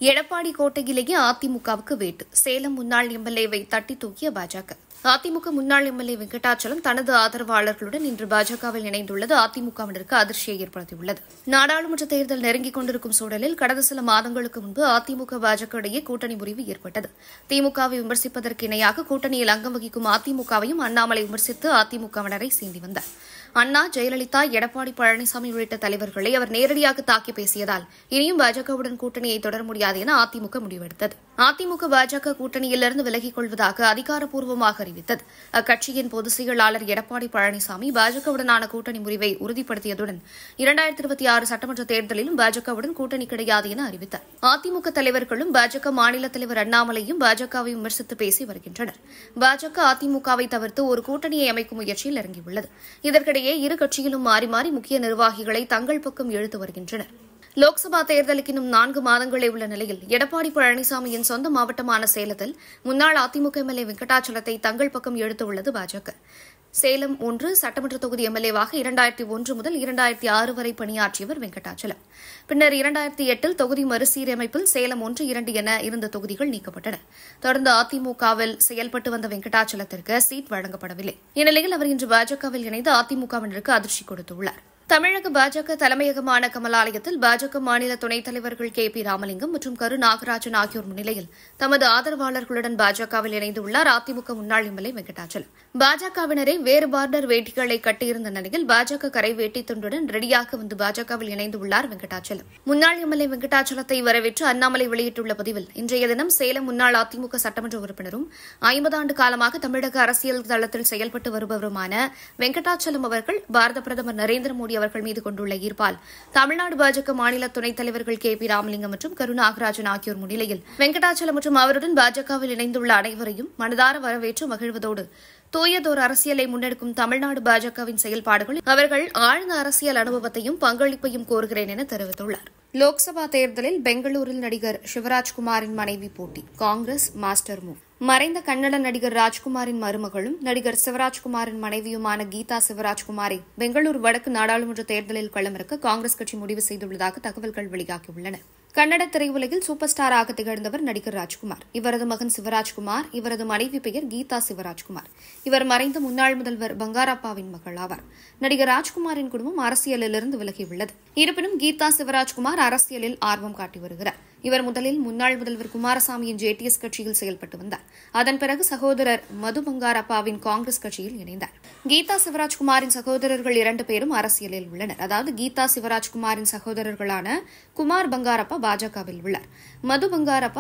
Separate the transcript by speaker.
Speaker 1: எடப்பாடி கோட்டையிலேயே அதிமுகவுக்கு வேட்டு சேலம் முன்னாள் எம்எல்ஏவை தட்டி தூக்கிய பாஜக அதிமுக முன்னாள் எம்எல்ஏ வெங்கடாச்சலம் தனது ஆதரவாளர்களுடன் இன்று பாஜகவில் இணைந்துள்ளது அதிமுகவினருக்கு அதிர்ச்சியை ஏற்படுத்தியுள்ளது நாடாளுமன்ற தேர்தல் நெருங்கிக் கொண்டிருக்கும் சூழலில் கடந்த சில மாதங்களுக்கு முன்பு அதிமுக பாஜக இடையே கூட்டணி முறிவு ஏற்பட்டது திமுகவை விமர்சிப்பதற்கு இணையாக கூட்டணியில் அங்கம் வகிக்கும் அதிமுகவையும் அண்ணாமலை விமர்சித்து அதிமுகவினரை சீண்டி வந்தார் அண்ணா ஜெயலலிதா எடப்பாடி பழனிசாமி உள்ளிட்ட தலைவர்களை அவர் நேரடியாக தாக்கி பேசியதால் இனியும் பாஜகவுடன் கூட்டணியை தொடர முடியாது என அதிமுக முடிவெடுத்தது அதிமுக பாஜக கூட்டணியிலிருந்து விலகிக் கொள்வதாக அதிகாரப்பூர்வமாக அறிவித்தது அக்கட்சியின் பொதுச் செயலாளர் எடப்பாடி பழனிசாமி பாஜகவுடனான கூட்டணி முறிவை உறுதிப்படுத்தியதுடன் இரண்டாயிரத்தி இருபத்தி ஆறு சட்டமன்ற தேர்தலிலும் பாஜகவுடன் கூட்டணி கிடையாது என அறிவித்தார் அதிமுக தலைவர்களும் பாஜக மாநில தலைவர் அண்ணாமலையும் பாஜகவை விமர்சித்து பேசி வருகின்றனர் பாஜக அதிமுகவை தவிர்த்து ஒரு கூட்டணியை அமைக்கும் முயற்சியில் இறங்கியுள்ளது இதற்கிடையே இரு கட்சியிலும் மாறி மாறி முக்கிய நிர்வாகிகளை தங்கள் பக்கம் இழுத்து வருகின்றனர் லோக்சபா தேர்தலுக்கு இன்னும் நான்கு மாதங்களே உள்ள நிலையில் எடப்பாடி பழனிசாமியின் சொந்த மாவட்டமான சேலத்தில் முன்னாள் அதிமுக எம்எல்ஏ வெங்கடாச்சலத்தை தங்கள் பக்கம் இழுத்துள்ளது பாஜக சேலம் ஒன்று சட்டமன்ற தொகுதி எம்எல்ஏவாக இரண்டாயிரத்தி ஒன்று முதல் இரண்டாயிரத்தி ஆறு வரை பணியாற்றியவர் வெங்கடாச்சலம் பின்னர் இரண்டாயிரத்தி எட்டில் தொகுதி மறுசீரமைப்பில் சேலம் ஒன்று இரண்டு என இருந்த தொகுதிகள் நீக்கப்பட்டன தொடர்ந்து அதிமுகவில் செயல்பட்டு வந்த வெங்கடாச்சலத்திற்கு சீட் வழங்கப்படவில்லை இந்நிலையில் அவர் இன்று பாஜகவில் இணைந்து அதிமுகவினருக்கு அதிர்ச்சி கொடுத்துள்ளார் தமிழக பாஜக தலைமையகமான கமலாலயத்தில் பாஜக மாநில துணைத் தலைவர்கள் கே பி ராமலிங்கம் மற்றும் கரு நாகராஜன் ஆகியோர் முன்னிலையில் தமது ஆதரவாளர்களுடன் பாஜகவில் இணைந்துள்ளார் அதிமுக முன்னாள் எம்எல்ஏ வெங்கடாச்சலம் பாஜகவினரே வேறு பார்டர் வேட்டிகளை கட்டியிருந்த நிலையில் பாஜக கரை வேட்டி துண்டுடன் ரெடியாக வந்து பாஜகவில் இணைந்துள்ளார் வெங்கடாச்சலம் முன்னாள் எம்எல்ஏ வெங்கடாச்சலத்தை வரவேற்று அண்ணாமலை வெளியிட்டுள்ள பதிவில் இன்றைய தினம் சேலம் முன்னாள் அதிமுக சட்டமன்ற உறுப்பினரும் ஐம்பது ஆண்டு காலமாக தமிழக அரசியல் தளத்தில் செயல்பட்டு வருபவருமான வெங்கடாச்சலம் அவர்கள் பாரத பிரதமர் நரேந்திர மோடி அவர்கள் மீது கொண்டுள்ள ஈர்ப்பால் தமிழ்நாடு பாஜக மாநில துணைத் தலைவர்கள் கே பி ராமலிங்கம் மற்றும் கரு நாகராஜன் ஆகியோர் முன்னிலையில் வெங்கடாச்சலம் மற்றும் அவருடன் பாஜகவில் இணைந்துள்ள அனைவரையும் மனதார வரவேற்று மகிழ்வதோடு தூயதோர் அரசியலை முன்னெடுக்கும் தமிழ்நாடு பாஜகவின் செயல்பாடுகளில் அவர்கள் ஆழ்ந்த அரசியல் அனுபவத்தையும் பங்களிப்பையும் கோருகிறேன் என தெரிவித்துள்ளார் லோக்சபா தேர்தலில் பெங்களூரில் நடிகர் சிவராஜ்குமாரின் மனைவி போட்டி காங்கிரஸ் மாஸ்டர் மூவ் மறைந்த கன்னட நடிகர் ராஜ்குமாரின் மருமகளும் நடிகர் சிவராஜ்குமாரின் மனைவியுமான கீதா சிவராஜ்குமாரை பெங்களூரு வடக்கு நாடாளுமன்ற தேர்தலில் களமிறக்க காங்கிரஸ் கட்சி முடிவு செய்துள்ளதாக தகவல்கள் வெளியாகியுள்ளன கன்னட திரையுலகில் சூப்பர் ஸ்டாராக திகழ்ந்தவர் நடிகர் ராஜ்குமார் இவரது மகன் சிவராஜ்குமார் இவரது மனைவி பெயர் கீதா சிவராஜ்குமார் இவர் மறைந்த முன்னாள் முதல்வர் பங்காரப்பாவின் மகள் ஆவார் நடிகர் ராஜ்குமாரின் குடும்பம் அரசியலிலிருந்து விலகியுள்ளது இருப்பினும் கீதா சிவராஜ்குமார் அரசியலில் ஆர்வம் காட்டி வருகிறார் இவர் முதலில் முன்னாள் முதல்வர் குமாரசாமியின் ஜேடிஎஸ் கட்சியில் செயல்பட்டு வந்தார் அதன் பிறகு சகோதரர் மது பங்காரப்பாவின் காங்கிரஸ் கட்சியில் இணைந்தார் கீதா சிவராஜ்குமாரின் சகோதரர்கள் இரண்டு பேரும் அரசியலில் உள்ளனர் அதாவது கீதா சிவராஜ்குமாரின் சகோதரர்களான குமார் பங்காரப்பா பாஜகவில் உள்ளார் மது பங்காரப்பா